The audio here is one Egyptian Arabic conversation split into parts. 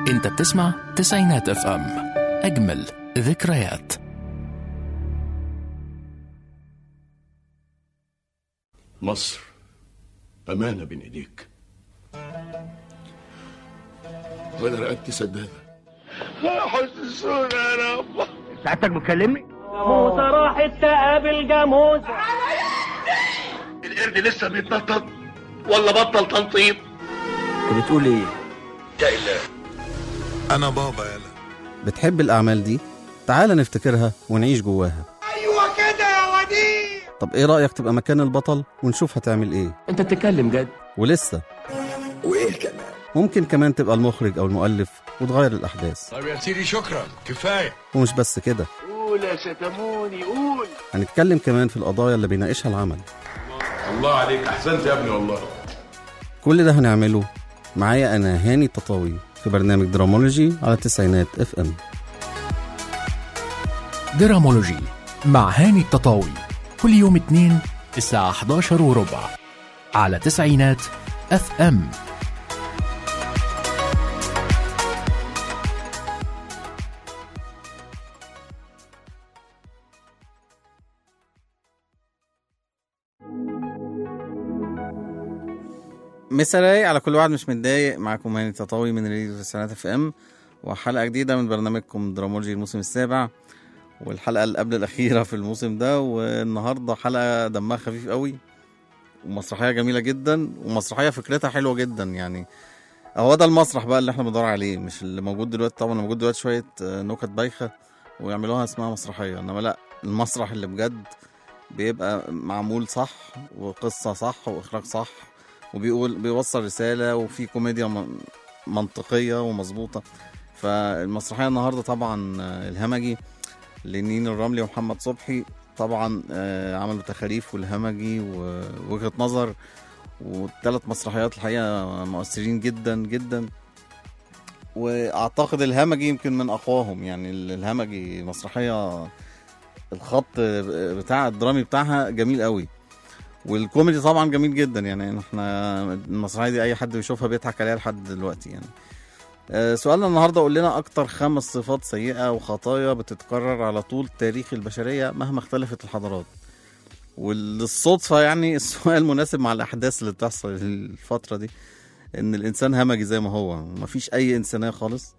انت بتسمع تسعينات اف ام اجمل ذكريات مصر أمانة بين إيديك وأنا رقبتي سدادة حسسونا يا رب سعادتك بتكلمني؟ موسى راحت تقابل جاموس القرد لسه بيتنطط ولا بطل تنطيط انت بتقول ايه؟ يا إله أنا بابا يلا بتحب الأعمال دي؟ تعال نفتكرها ونعيش جواها أيوة كده يا وديع طب إيه رأيك تبقى مكان البطل ونشوف هتعمل إيه؟ انت بتتكلم جد ولسه وإيه كمان؟ ممكن كمان تبقى المخرج أو المؤلف وتغير الأحداث طب يا سيدي شكرا كفاية ومش بس كده قول يا ستموني قول هنتكلم كمان في القضايا اللي بيناقشها العمل الله عليك أحسنت يا ابني والله كل ده هنعمله معايا أنا هاني التطاوي في برنامج درامولوجي على التسعينات اف ام درامولوجي مع هاني التطاوي كل يوم اثنين الساعة 11 وربع على تسعينات اف ام مسا رايق على كل واحد مش متضايق معاكم هاني تطاوي من راديو تسعينات اف ام وحلقه جديده من برنامجكم درامولوجي الموسم السابع والحلقه اللي قبل الاخيره في الموسم ده والنهارده حلقه دمها خفيف قوي ومسرحيه جميله جدا ومسرحيه فكرتها حلوه جدا يعني هو ده المسرح بقى اللي احنا بندور عليه مش اللي موجود دلوقتي طبعا اللي موجود دلوقتي شويه آه، نكت بايخه ويعملوها اسمها مسرحيه انما لا المسرح اللي بجد بيبقى معمول صح وقصه صح واخراج صح وبيقول بيوصل رساله وفي كوميديا م- منطقيه ومظبوطه فالمسرحيه النهارده طبعا آه، الهمجي لنين الرملي ومحمد صبحي طبعا آه، عملوا تخاريف والهمجي ووجهه نظر والثلاث مسرحيات الحقيقه مؤثرين جدا جدا واعتقد الهمجي يمكن من اقواهم يعني ال- الهمجي مسرحيه الخط بتاع الدرامي بتاعها جميل قوي والكوميدي طبعا جميل جدا يعني احنا المسرحيه دي اي حد بيشوفها بيضحك عليها لحد دلوقتي يعني آه، سؤالنا النهارده قول لنا اكتر خمس صفات سيئه وخطايا بتتكرر على طول تاريخ البشريه مهما اختلفت الحضارات وللصدفه يعني السؤال مناسب مع الاحداث اللي بتحصل الفتره دي ان الانسان همجي زي ما هو مفيش اي انسانيه خالص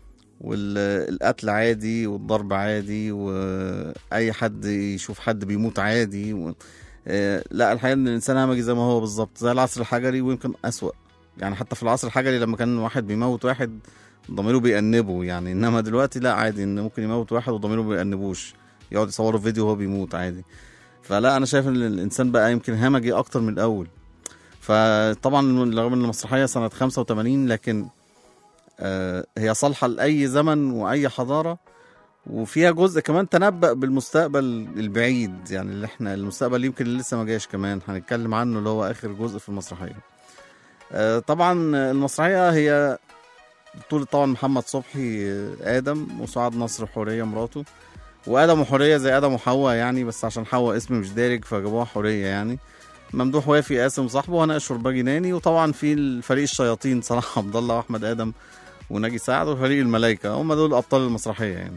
والقتل عادي والضرب عادي واي حد يشوف حد بيموت عادي و... آه، لا الحقيقه ان الانسان همجي زي ما هو بالظبط زي العصر الحجري ويمكن اسوأ يعني حتى في العصر الحجري لما كان واحد بيموت واحد ضميره بيأنبه يعني انما دلوقتي لا عادي ان ممكن يموت واحد وضميره ما بيأنبوش يقعد يصوروا فيديو وهو بيموت عادي فلا انا شايف ان الانسان بقى يمكن همجي اكتر من الاول فطبعا رغم ان المسرحيه سنه 85 لكن آه، هي صالحه لاي زمن واي حضاره وفيها جزء كمان تنبأ بالمستقبل البعيد يعني اللي احنا المستقبل اللي يمكن اللي لسه ما جاش كمان هنتكلم عنه اللي هو اخر جزء في المسرحيه آه، طبعا المسرحيه هي بطولة طبعا محمد صبحي آه، ادم وسعاد نصر حوريه مراته وادم وحوريه زي ادم وحواء يعني بس عشان حواء اسم مش دارج فجابوها حوريه يعني ممدوح وافي قاسم صاحبه وهناء الشرباجي ناني وطبعا في الفريق الشياطين صلاح عبد الله واحمد ادم وناجي سعد وفريق الملائكه هم دول ابطال المسرحيه يعني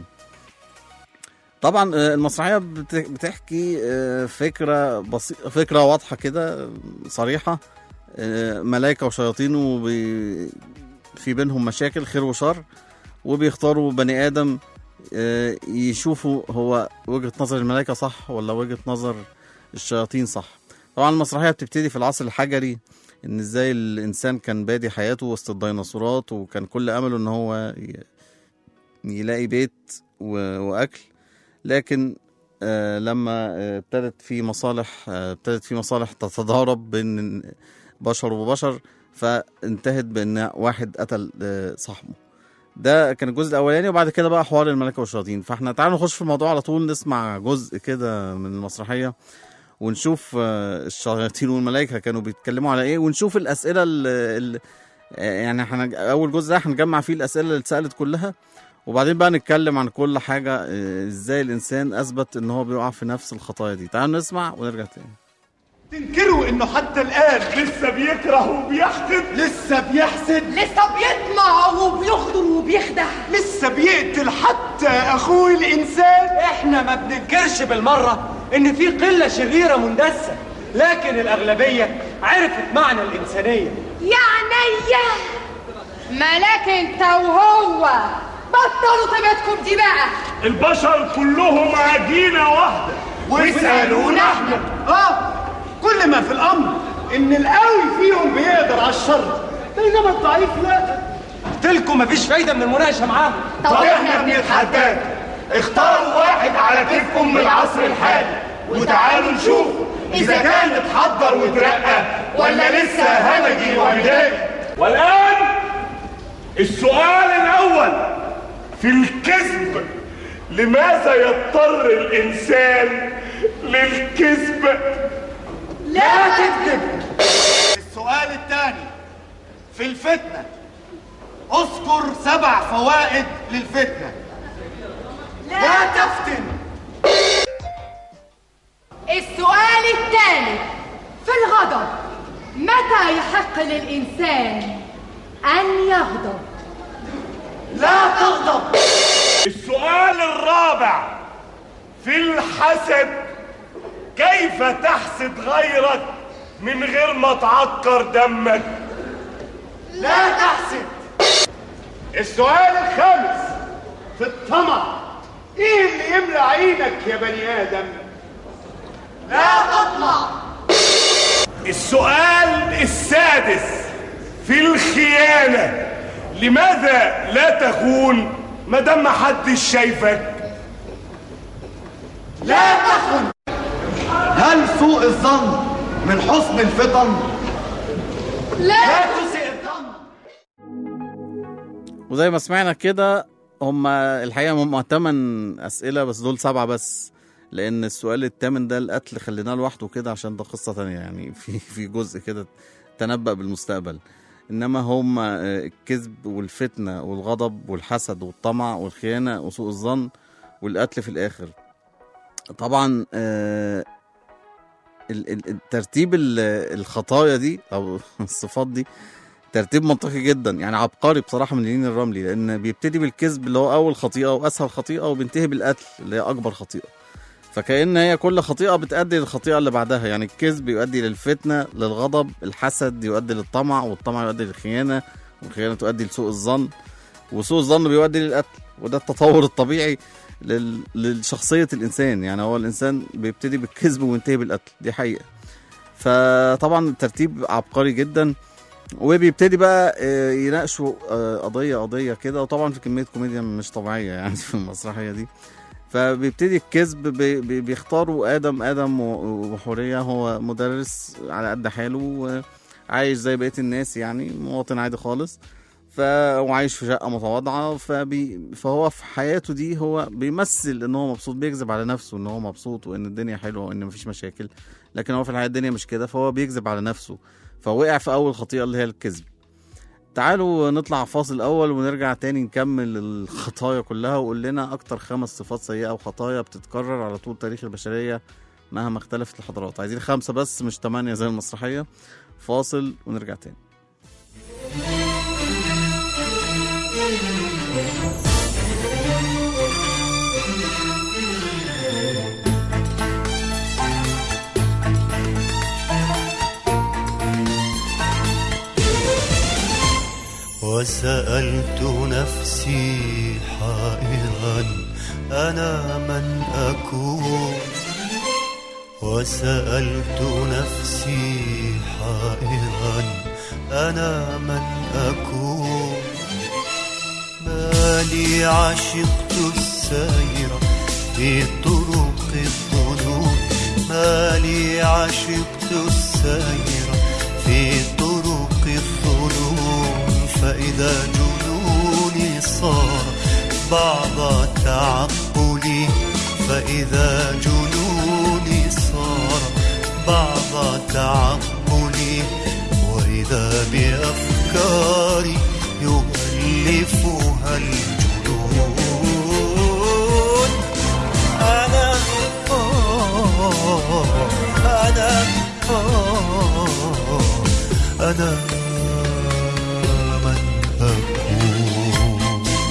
طبعا آه، المسرحيه بت- بتحكي آه، فكره بسيطه فكره واضحه كده آه، صريحه آه، ملائكه وشياطين وبي في بينهم مشاكل خير وشر وبيختاروا بني ادم آه، يشوفوا هو وجهه نظر الملائكه صح ولا وجهه نظر الشياطين صح طبعا المسرحيه بتبتدي في العصر الحجري ان ازاي الانسان كان بادي حياته وسط الديناصورات وكان كل امله ان هو ي- يلاقي بيت و- واكل لكن آه لما آه، ابتدت في مصالح آه، ابتدت في مصالح تتضارب بين بشر وبشر فانتهت بان واحد قتل آه، صاحبه ده كان الجزء الاولاني وبعد كده بقى حوار الملكه والشياطين فاحنا تعالوا نخش في الموضوع على طول نسمع جزء كده من المسرحيه ونشوف آه، الشياطين والملائكه كانوا بيتكلموا على ايه ونشوف الاسئله اللي يعني احنا اول جزء ده هنجمع فيه الاسئله اللي اتسالت كلها وبعدين بقى نتكلم عن كل حاجه آه، ازاي الانسان اثبت ان هو بيقع في نفس الخطايا دي تعالوا نسمع ونرجع تاني تنكروا انه حتى الان لسه بيكره وبيحقد لسه بيحسد لسه بيطمع وبيغدر وبيخدع لسه بيقتل حتى اخوه الانسان احنا ما بننكرش بالمرة ان في قلة شريرة مندسة لكن الاغلبية عرفت معنى الانسانية يعني ملاك انت وهو بطلوا طيبتكم دي بقى البشر كلهم عجينة واحدة واسألونا احنا. اه كل ما في الامر ان القوي فيهم بيقدر على الشر بينما الضعيف لا قلتلكم مفيش فايدة من المناقشة معاهم طب احنا بنتحداك اختاروا واحد على كيفكم من العصر الحالي وتعالوا نشوف اذا كان اتحضر وترقى ولا لسه همجي وبدائي والان السؤال الاول في الكذب لماذا يضطر الانسان للكذب لا تكذب السؤال الثاني في الفتنة اذكر سبع فوائد للفتنة لا تفتن السؤال الثالث في الغضب متى يحق للإنسان أن يغضب لا تغضب السؤال الرابع في الحسد كيف تحسد غيرك من غير ما تعكر دمك لا تحسد السؤال الخامس في الطمع ايه اللي يملى عينك يا بني ادم لا تطمع السؤال السادس في الخيانة لماذا لا تخون ما دام محدش شايفك لا تخن هل سوء الظن من حسن الفطن لا تسئ الظن وزي ما سمعنا كده هم الحقيقه هم تمن اسئله بس دول سبعه بس لان السؤال الثامن ده القتل خليناه لوحده كده عشان ده قصه تانية يعني في في جزء كده تنبأ بالمستقبل انما هم آه، الكذب والفتنه والغضب والحسد والطمع والخيانه وسوء الظن والقتل في الاخر طبعا آه، ال- ال- ال- ترتيب ال- الخطايا دي او الصفات دي ترتيب منطقي جدا يعني عبقري بصراحه من لين الرملي لان بيبتدي بالكذب اللي هو اول خطيئه واسهل خطيئه وبينتهي بالقتل اللي هي اكبر خطيئه فكأن هي كل خطيئه بتؤدي للخطيئه اللي بعدها يعني الكذب يؤدي للفتنه للغضب الحسد يؤدي للطمع والطمع يؤدي للخيانه والخيانه تؤدي لسوء الظن وسوء الظن بيؤدي للقتل وده التطور الطبيعي لل... لشخصيه الانسان يعني هو الانسان بيبتدي بالكذب وينتهي بالقتل دي حقيقه فطبعا الترتيب عبقري جدا وبيبتدي بقى آه، يناقشوا آه، قضيه قضيه كده وطبعا في كميه كوميديا مش طبيعيه يعني في المسرحيه دي فبيبتدي الكذب بي- بي- بيختاروا ادم ادم و- وحوريه هو مدرس على قد حاله وعايش زي بقيه الناس يعني مواطن عادي خالص ف وعايش في شقه متواضعه فبي... فهو في حياته دي هو بيمثل ان هو مبسوط بيكذب على نفسه ان هو مبسوط وان الدنيا حلوه وان مفيش مشاكل لكن هو في الحياه الدنيا مش كده فهو بيكذب على نفسه فوقع في اول خطيئه اللي هي الكذب تعالوا نطلع فاصل اول ونرجع تاني نكمل الخطايا كلها وقول لنا اكتر خمس صفات سيئه وخطايا بتتكرر على طول تاريخ البشريه مهما اختلفت الحضارات عايزين خمسه بس مش تمانية زي المسرحيه فاصل ونرجع تاني وسألت نفسي حائرا أنا من أكون وسألت نفسي حائرا أنا من أكون ما لي عشقت السير في طرق الظنون ما لي عشقت السير في طرق الظنون فإذا جنوني صار بعض تعقلي فإذا جنوني صار بعض تعقلي وإذا بأفكاري يؤلفها الجنون أنا آه أنا آه أنا من أكون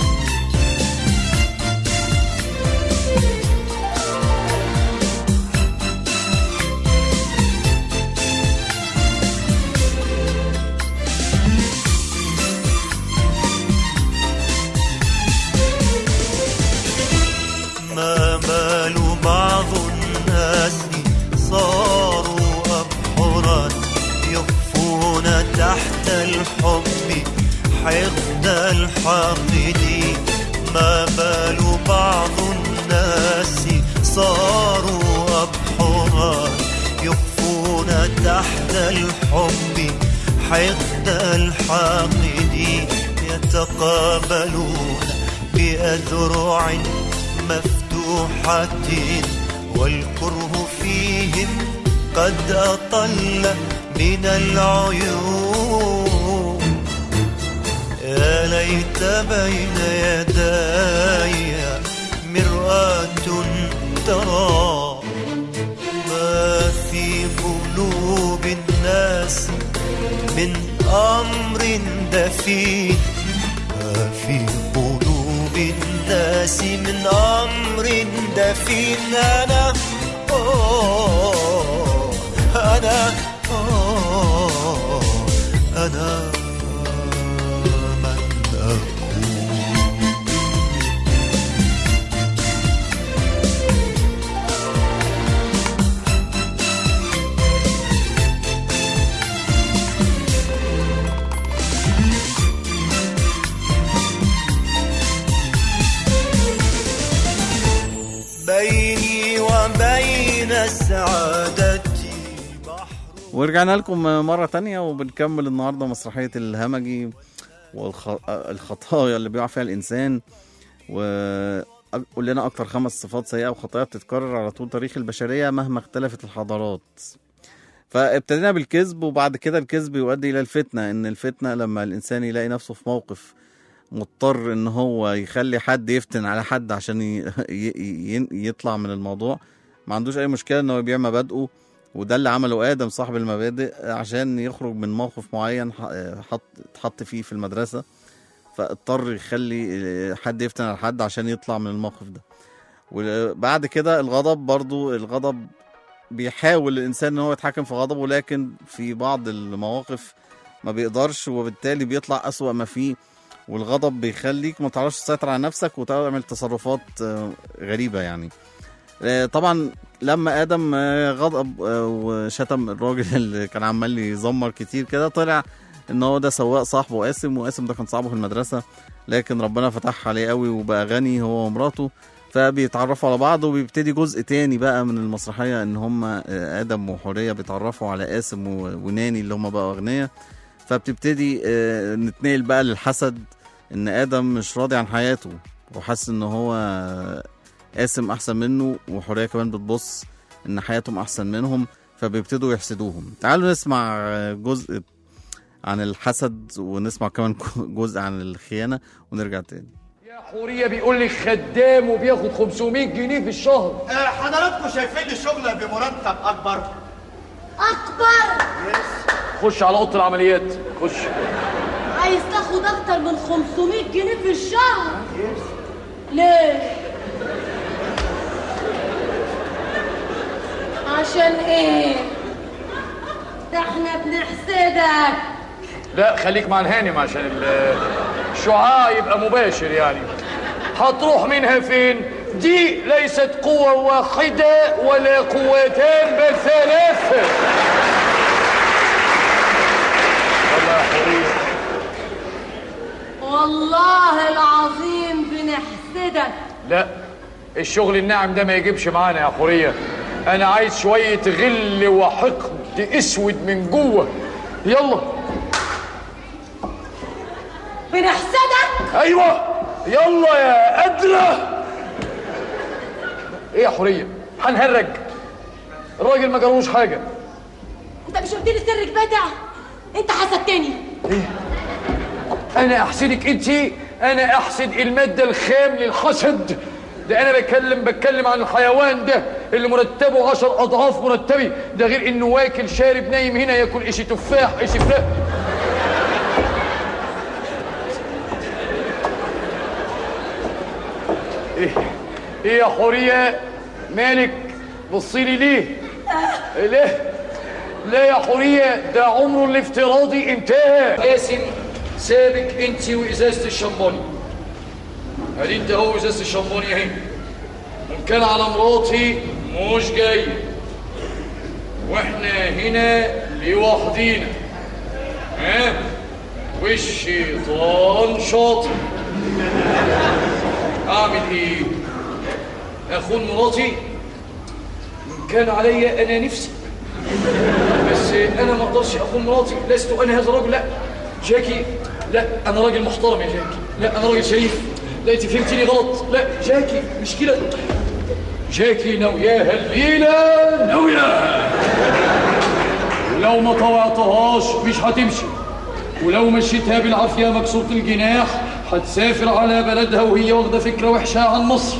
ما بال بعض الناس صاروا أبحرا يخفون تحت الحب حقد الحاقدين ما بال بعض الناس صاروا أبحرا يخفون تحت الحب حقد الحاقدين يتقابلون بأذرع مفتوحة والكره فيهم قد أطل من العيون يا ليت بين يداي مرآة ترى ما في قلوب الناس من أمر دفين ما في قلوب الناس من أمر دفين أنا أوه أنا أوه أنا من أكون بيني وبين السعادة ورجعنا لكم مرة تانية وبنكمل النهاردة مسرحية الهمجي والخطايا اللي بيقع فيها الإنسان وقول لنا أكتر خمس صفات سيئة وخطايا بتتكرر على طول تاريخ البشرية مهما اختلفت الحضارات فابتدينا بالكذب وبعد كده الكذب يؤدي إلى الفتنة إن الفتنة لما الإنسان يلاقي نفسه في موقف مضطر إن هو يخلي حد يفتن على حد عشان ي- ي- ي- يطلع من الموضوع ما عندوش أي مشكلة إن هو يبيع مبادئه وده اللي عمله ادم صاحب المبادئ عشان يخرج من موقف معين ح- حط اتحط فيه في المدرسه فاضطر يخلي حد يفتن على حد عشان يطلع من الموقف ده وبعد كده الغضب برضو الغضب بيحاول الانسان ان هو يتحكم في غضبه لكن في بعض المواقف ما بيقدرش وبالتالي بيطلع اسوأ ما فيه والغضب بيخليك ما تعرفش تسيطر على نفسك وتعمل تصرفات آه، غريبه يعني آه، طبعا لما ادم آه، غضب آه، وشتم الراجل اللي كان عمال يزمر كتير كده طلع ان هو ده سواق صاحبه قاسم وقاسم ده كان صاحبه في المدرسه لكن ربنا فتح عليه قوي وبقى غني هو ومراته فبيتعرفوا على بعض وبيبتدي جزء تاني بقى من المسرحيه ان هم آه، ادم وحوريه بيتعرفوا على قاسم و- وناني اللي هم بقى اغنياء فبتبتدي آه، نتنقل بقى للحسد ان ادم مش راضي عن حياته وحاسس ان هو قاسم احسن منه وحوريه كمان بتبص ان حياتهم احسن منهم فبيبتدوا يحسدوهم تعالوا نسمع جزء عن الحسد ونسمع كمان جزء عن الخيانه ونرجع تاني يا حورية بيقول لي خدام وبياخد 500 جنيه في الشهر حضراتكم شايفين الشغل بمرتب اكبر أكبر خش على اوضه العمليات خش عايز تاخد أكتر من 500 جنيه في الشهر ليه؟ عشان إيه؟ ده احنا بنحسدك لا خليك مع الهانم عشان ال- الشعاع يبقى مباشر يعني هتروح منها فين دي ليست قوة واحدة ولا قوتين بل ثلاث والله يا حورية والله العظيم بنحسدك لا الشغل الناعم ده ما يجيبش معانا يا حورية انا عايز شوية غل وحقد اسود من جوه يلا بنحسدك ايوه يلا يا قدرة ايه يا حورية هنهرج الراجل ما جالوش حاجة انت مش قلت لي سرك بدع انت حسدتني انا احسدك انت انا احسد المادة الخام للحسد ده انا بتكلم بتكلم عن الحيوان ده اللي مرتبه عشر اضعاف مرتبي ده غير انه واكل شارب نايم هنا ياكل اشي تفاح اشي فراخ ايه يا حوريه مالك بصي لي ليه ليه لا يا حوريه ده عمره الافتراضي انتهى قاسم سابك انت وازازه الشمباني ادي انت هو ازازه الشمباني اهي وان كان على مراتي مش جاي واحنا هنا لوحدينا ها والشيطان شاطر اعمل ايه اخون مراتي ان كان عليا انا نفسي بس انا ما اقدرش اخون مراتي لست انا هذا الرجل لا جاكي لا انا راجل محترم يا جاكي لا انا راجل شريف لا انت فهمتني غلط لا جاكي مش كده جاكي ناوياها الليله ناوياها ولو ما طوعتهاش مش هتمشي ولو مشيتها بالعافيه مكسوره الجناح هتسافر على بلدها وهي واخده فكره وحشه عن مصر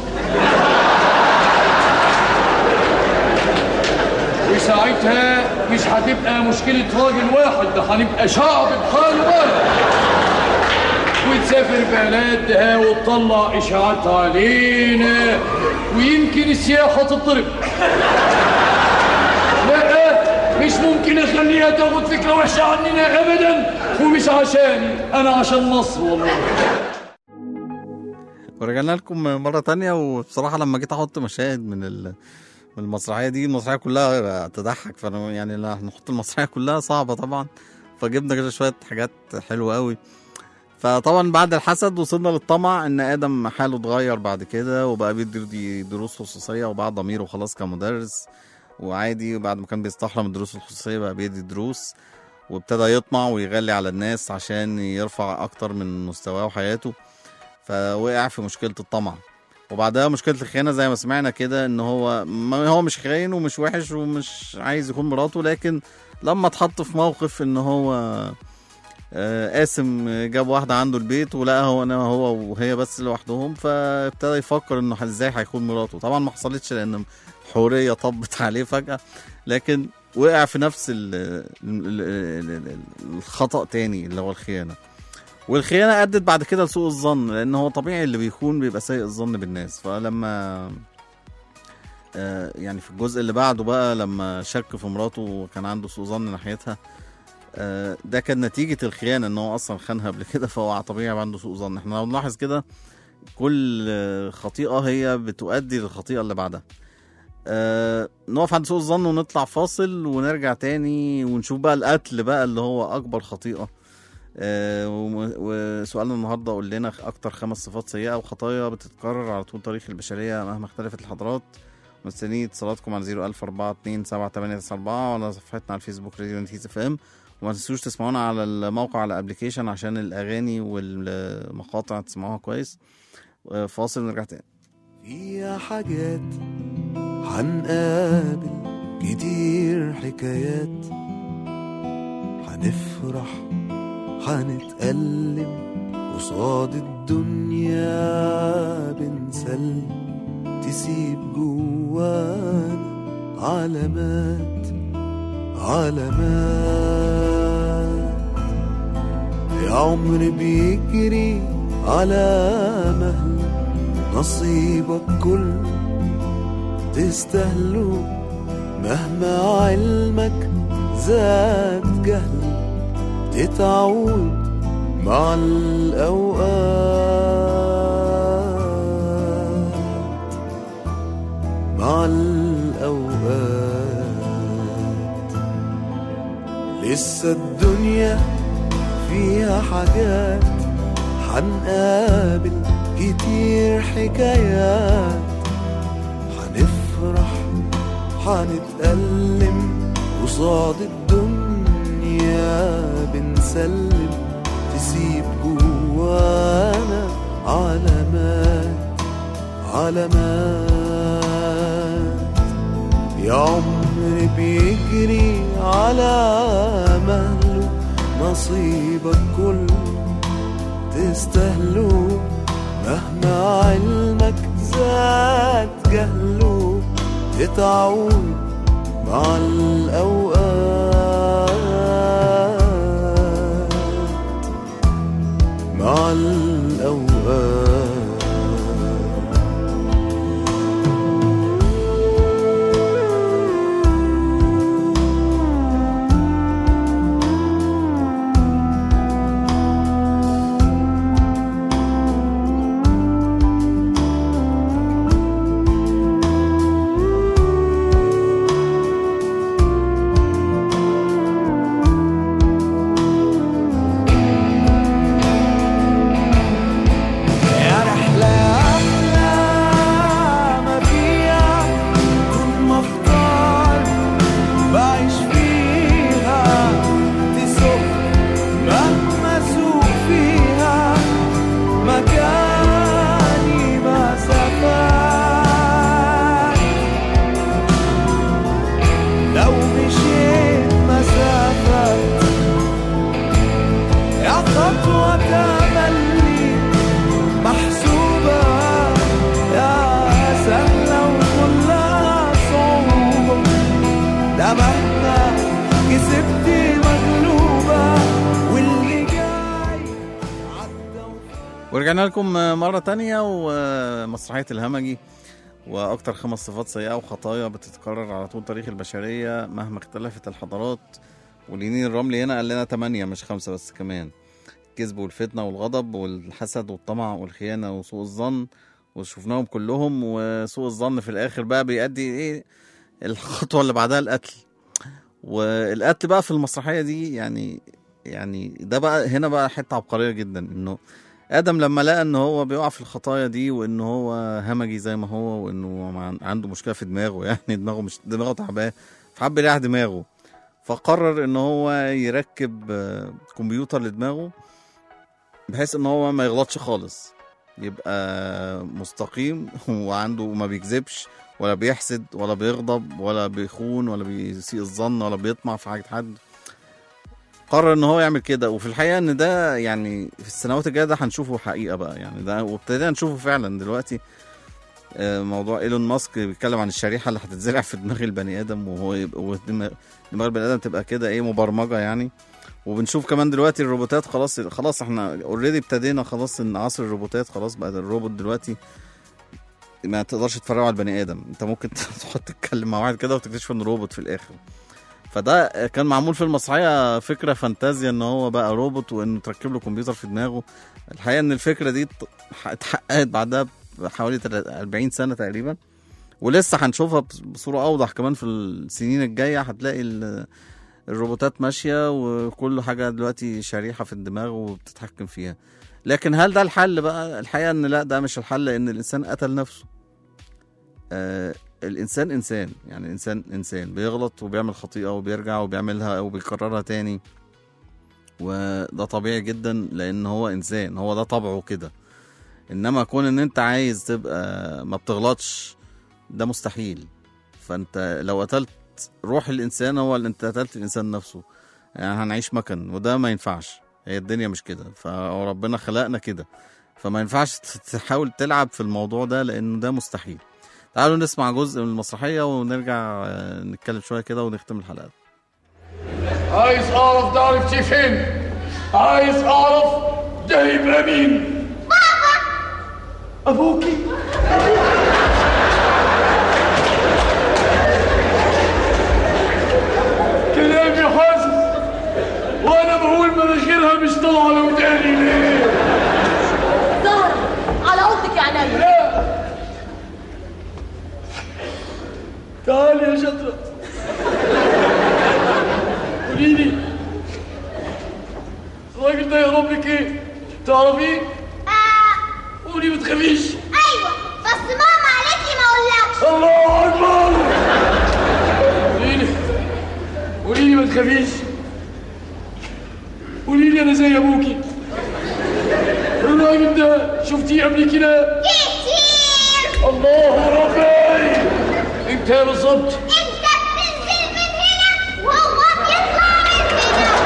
وساعتها مش هتبقى مشكلة راجل واحد ده هنبقى شعب بحاله بقى وتسافر بلدها وتطلع إشاعات علينا ويمكن السياحة تضرب لا مش ممكن أخليها تاخد فكرة وحشة عننا أبدا ومش عشاني أنا عشان مصر والله ورجعنا لكم مرة تانية وبصراحة لما جيت أحط مشاهد من ال من المسرحية دي المسرحية كلها تضحك فأنا يعني لا نحط المسرحية كلها صعبة طبعا فجبنا كده شوية حاجات حلوة قوي فطبعا بعد الحسد وصلنا للطمع ان ادم حاله اتغير بعد كده وبقى بيدي دروس خصوصيه وبقى ضميره خلاص كمدرس وعادي وبعد ما كان بيستحرم الدروس الخصوصيه بقى بيدي دروس وابتدى يطمع ويغلي على الناس عشان يرفع اكتر من مستواه وحياته فوقع في مشكله الطمع وبعدها مشكله الخيانه زي ما سمعنا كده ان هو ما هو مش خاين ومش وحش ومش عايز يكون مراته لكن لما اتحط في موقف ان هو آه، قاسم جاب واحدة عنده البيت ولقى هو انا هو وهي بس لوحدهم فابتدى يفكر انه ازاي هيكون مراته طبعا ما حصلتش لان حورية طبت عليه فجأة لكن وقع في نفس ال ال ال ال الخطأ تاني اللي هو الخيانة والخيانة أدت بعد كده لسوء الظن لأن هو طبيعي اللي بيخون بيبقى سيء الظن بالناس فلما آه، يعني في الجزء اللي بعده بقى لما شك في مراته وكان عنده سوء ظن ناحيتها آه، ده كان نتيجة الخيانة ان هو اصلا خانها قبل كده فهو طبيعي يبقى عنده سوء ظن احنا لو نلاحظ كده كل آه، خطيئة هي بتؤدي للخطيئة اللي بعدها آه نقف عند سوء الظن ونطلع فاصل ونرجع تاني ونشوف بقى القتل بقى اللي هو اكبر خطيئة آه وم- وسؤالنا النهارده قول لنا اكتر خمس صفات سيئة وخطايا بتتكرر على طول تاريخ البشرية مهما اختلفت الحضارات مستنيين اتصالاتكم على 01042 وعلى صفحتنا على الفيسبوك راديو نتيجة اف ام وما تنسوش تسمعونا على الموقع على الابليكيشن عشان الاغاني والمقاطع تسمعوها كويس فاصل ونرجع تاني فيها حاجات هنقابل كتير حكايات هنفرح هنتألم قصاد الدنيا بنسلم تسيب جوانا علامات علامات يا عمر بيجري على مهل نصيبك كل تستاهله مهما علمك زاد جهل تتعود مع الأوقات مع الأوقات لسه الدنيا فيها حاجات حنقابل كتير حكايات حنفرح حنتألم قصاد الدنيا بنسلم تسيب جوانا علامات علامات يا عمر بيجري على مهله نصيبك كله تستاهله مهما علمك زاد جهله تتعود مع الأوقات مع الأوقات خطوة تملي محسوبة يا سهلة وكلها صعوبة ده مهما كسبتي مغلوبة واللي جاي ورجعنا لكم مرة تانية ومسرحية الهمجي وأكتر خمس صفات سيئة وخطايا بتتكرر على طول تاريخ البشرية مهما اختلفت الحضارات والينين الرملي هنا قال لنا تمانية مش خمسة بس كمان الكذب والفتنة والغضب والحسد والطمع والخيانة وسوء الظن وشفناهم كلهم وسوء الظن في الآخر بقى بيؤدي إيه الخطوة اللي بعدها القتل والقتل بقى في المسرحية دي يعني يعني ده بقى هنا بقى حتة عبقرية جدا إنه ادم لما لقى ان هو بيقع في الخطايا دي وان هو همجي زي ما هو وانه مع- عنده مشكله في دماغه يعني دماغه مش دماغه تعباه فحب يريح دماغه فقرر ان هو يركب آه، كمبيوتر لدماغه بحيث ان هو ما يغلطش خالص يبقى مستقيم وعنده ما بيكذبش ولا بيحسد ولا بيغضب ولا بيخون ولا بيسيء الظن ولا بيطمع في حاجه حد قرر ان هو يعمل كده وفي الحقيقه ان ده يعني في السنوات الجايه ده هنشوفه حقيقه بقى يعني ده وابتدينا نشوفه فعلا دلوقتي آه، موضوع ايلون ماسك بيتكلم عن الشريحه اللي هتتزرع في دماغ البني ادم وهو يبقى ودماغ دماغ البني ادم تبقى كده ايه مبرمجه يعني وبنشوف كمان دلوقتي الروبوتات خلاص خلاص احنا اوريدي ابتدينا خلاص ان عصر الروبوتات خلاص بقى الروبوت دلوقتي ما تقدرش تفرقه على البني ادم انت ممكن تقعد تتكلم مع واحد كده وتكتشف انه روبوت في الاخر فده كان معمول في المسرحيه فكره فانتازيا ان هو بقى روبوت وانه تركب له كمبيوتر في دماغه الحقيقه ان الفكره دي ات- اتحققت بعدها بحوالي تل- 40 سنه تقريبا ولسه هنشوفها بص- بصوره اوضح كمان في السنين الجايه هتلاقي ال- الروبوتات ماشيه وكل حاجه دلوقتي شريحه في الدماغ وبتتحكم فيها لكن هل ده الحل بقى الحقيقه ان لا ده مش الحل لان الانسان قتل نفسه آه الانسان انسان يعني الانسان انسان بيغلط وبيعمل خطيئه وبيرجع وبيعملها وبيكررها تاني وده طبيعي جدا لان هو انسان هو ده طبعه كده انما كون ان انت عايز تبقى ما بتغلطش ده مستحيل فانت لو قتلت روح الانسان هو اللي انت قتلت الانسان نفسه يعني هنعيش مكن وده ما ينفعش هي الدنيا مش كده فربنا خلقنا كده فما ينفعش تحاول تلعب في الموضوع ده لانه ده مستحيل تعالوا نسمع جزء من المسرحيه ونرجع آه، نتكلم شويه كده ونختم الحلقه عايز اعرف ده عرفتي فين عايز اعرف ده يبقى مين ابوكي كلامي حاسس وانا بقول مناخيرها مش طالعه لوداني ليه زهرة على اوضتك يا عينيا لا تعالي يا شطرة قولي لي الراجل ده يهرب لك ايه؟ تعرفيه؟ قولي ما تخافيش ايوه بس ماما قالت لي ما اقولكش الله اكبر قولي لي قولي لي ما تخافيش قولي لي انا زي ابوكي الراجل ده شفتيه قبل كده؟ كتير الله ربي انت يا بالظبط انت بتنزل من هنا وهو بيطلع من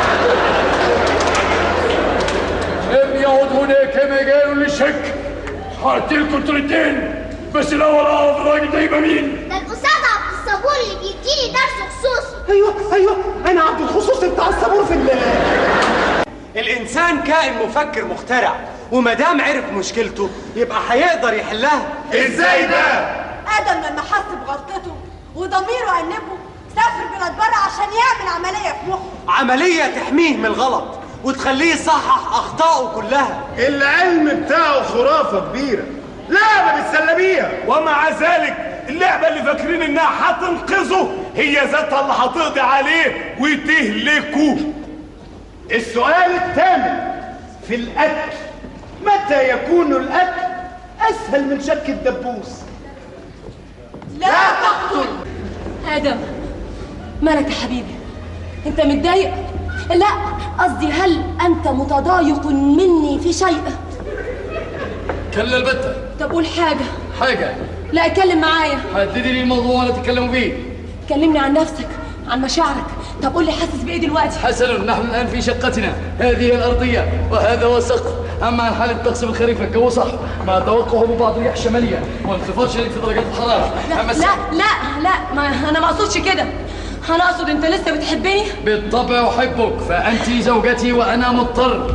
هنا لم يعد هناك مجال للشك هقتلكم تردين بس الاول اعرف الراجل ده يبقى مين ده الاستاذ عبد الصبور اللي بيديني درس خصوصي ايوه ايوه انا عبد الخصوصي بتاع الصبور في ال الانسان كائن مفكر مخترع وما دام عرف مشكلته يبقى هيقدر يحلها ازاي ده؟ ادم لما حس بغلطته وضميره أنبه سافر بلاد بره عشان يعمل عمليه في مخه عمليه تحميه من الغلط وتخليه يصحح اخطائه كلها العلم بتاعه خرافه كبيره لعبه بتسلى ومع ذلك اللعبة اللي فاكرين انها هتنقذه هي ذاتها اللي هتقضي عليه وتهلكه السؤال الثامن في الأكل متى يكون الأكل أسهل من شك الدبوس لا تقتل ادم مالك يا حبيبي انت متضايق لا قصدي هل انت متضايق مني في شيء كلا البتة طب قول حاجه حاجة لا اتكلم معايا حددي لي الموضوع وانا تتكلموا فيه كلمني عن نفسك عن مشاعرك طب قول لي حاسس بايه دلوقتي حسن نحن الآن في شقتنا هذه الأرضية وهذا هو السقف أما عن حالة الطقس بالخريف فالجو صح مع توقع هبوط رياح شمالية وانخفاض شديد في درجات الحرارة لا أما الس- لا لا لا ما انا ما اقصدش كده انا اقصد انت لسه بتحبني بالطبع أحبك فأنت زوجتي وأنا مضطر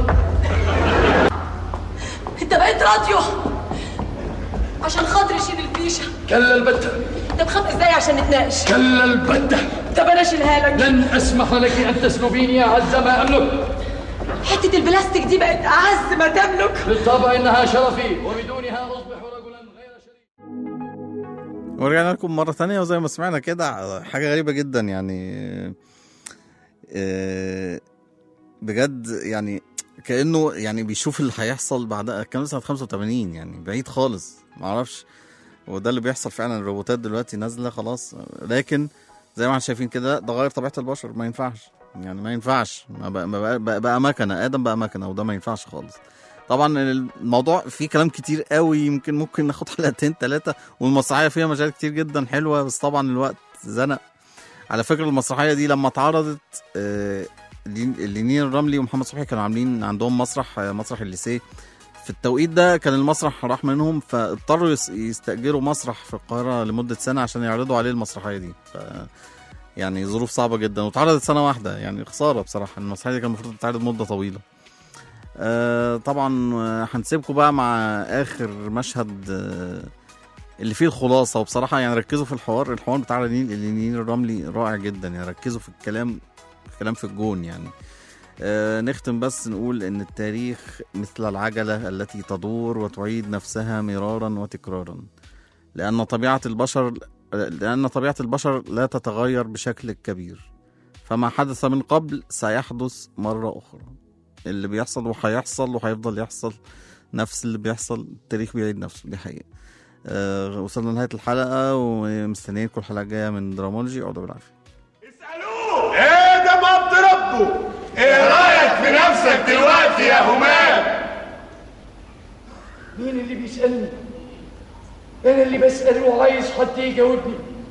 انت بقيت راديو عشان خاطري شيل الفيشه كلا البتة طب خمس دقايق عشان نتناقش كلا البتة طب انا اشيلها لك لن أسمح لك أن تسلبيني أعز ما أملك حته البلاستيك دي بقت اعز ما تملك بالطبع إنها شرفي وبدونها أصبح رجلا غير شريف ورجعنا لكم مرة تانية وزي ما سمعنا كده حاجة غريبة جدا يعني آه، بجد يعني كأنه يعني بيشوف اللي هيحصل بعد الكلام ده سنة 85 يعني بعيد خالص معرفش وده اللي بيحصل فعلا الروبوتات دلوقتي نازلة خلاص لكن زي ما احنا شايفين كده ده غير طبيعة البشر ما ينفعش يعني ما ينفعش ما بقى, ما بقى, بقى, بقى مكنة آدم بقى مكنة وده ما ينفعش خالص طبعا الموضوع فيه كلام كتير قوي يمكن ممكن ناخد حلقتين ثلاثة والمسرحية فيها مجال كتير جدا حلوة بس طبعا الوقت زنق على فكرة المسرحية دي لما اتعرضت آه، لين- لنين الرملي ومحمد صبحي كانوا عاملين عندهم مسرح آه، مسرح الليسيه في التوقيت ده كان المسرح راح منهم فاضطروا يس- يستأجروا مسرح في القاهرة لمدة سنة عشان يعرضوا عليه المسرحية دي ف يعني ظروف صعبة جدا واتعرضت سنة واحدة يعني خسارة بصراحة المسرحية دي كان المفروض تتعرض مدة طويلة آه طبعا آه، هنسيبكم بقى مع آخر مشهد آه اللي فيه الخلاصة وبصراحة يعني ركزوا في الحوار الحوار بتاع لينين لينين الرملي رائع جدا يعني ركزوا في الكلام الكلام في الجون يعني آه نختم بس نقول ان التاريخ مثل العجلة التي تدور وتعيد نفسها مرارا وتكرارا لأن طبيعة البشر لأن طبيعة البشر لا تتغير بشكل كبير فما حدث من قبل سيحدث مرة أخرى اللي بيحصل وهيحصل وهيفضل يحصل نفس اللي بيحصل التاريخ بيعيد نفسه دي حقيقة آه وصلنا لنهاية الحلقة ومستنيينكم الحلقة الجاية من درامولوجي اقعدوا بالعافية ايه ده مبد ربه ايه رايك في نفسك دلوقتي يا همام مين اللي بيسألني؟ أنا اللي بسأل وعايز حد يجاوبني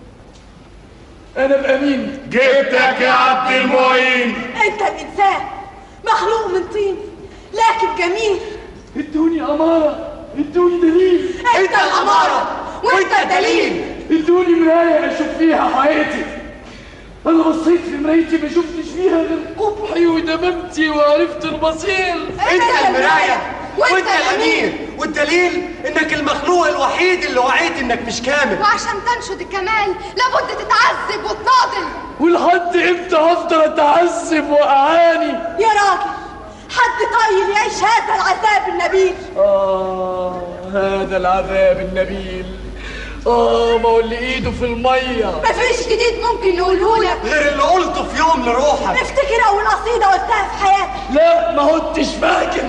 أنا بأمين جبتك يا عبد المعين انت الانسان مخلوق من طين لكن جميل ادوني أمارة ادوني دليل انت الاماره وانت الدليل ادوني مراية أشوف فيها حياتي أنا بصيت في مرايتي ما شفتش فيها غير قبحي ودممتي وعرفت المصير انت المراية وانت الامير والدليل انك المخلوق الوحيد اللي وعيت انك مش كامل وعشان تنشد الكمال لابد تتعذب وتناضل ولحد امتى هفضل اتعذب واعاني يا راجل حد طيب يعيش هذا العذاب النبيل آه هذا العذاب النبيل آه ما هو اللي إيده في المية مفيش جديد ممكن نقوله لك غير اللي قلته في يوم لروحك افتكر اول قصيده قلتها في حياتك لا ما هنتش فاكر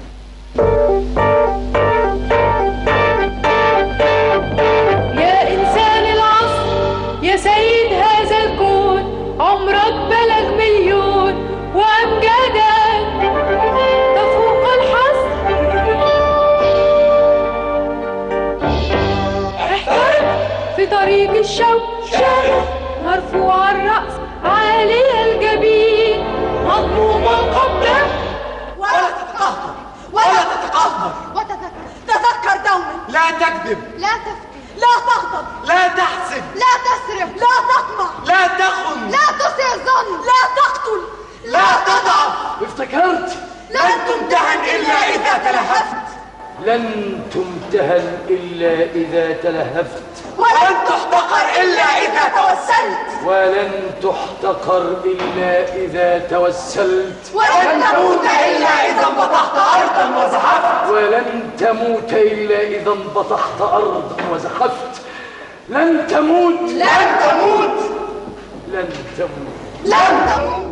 يا إنسان العصر يا سيد هذا الكون عمرك بلغ مليون وأمجادك تفوق الحصر احترم في طريق الشوق شرف مرفوع الرأس عالي الجبين مضموم القبلة ولا تتقهقر ولا تتقهقر وتذكر تذكر دوما لا تكذب لا تفتي لا تغضب لا تحسد لا تسرف لا تطمع لا تخن لا تسيء الظن لا تقتل لا تضعف افتكرت لن تمتحن إلا إذا تلهفت لن تمتهن إلا إذا تلهفت ولن تحتقر إلا إذا توسلت ولن تحتقر إلا إذا توسلت ولن تموت إلا إذا انبطحت أرضا وزحفت ولن تموت إلا إذا انبطحت أرضا وزحفت لن تموت لن تموت لن تموت لن تموت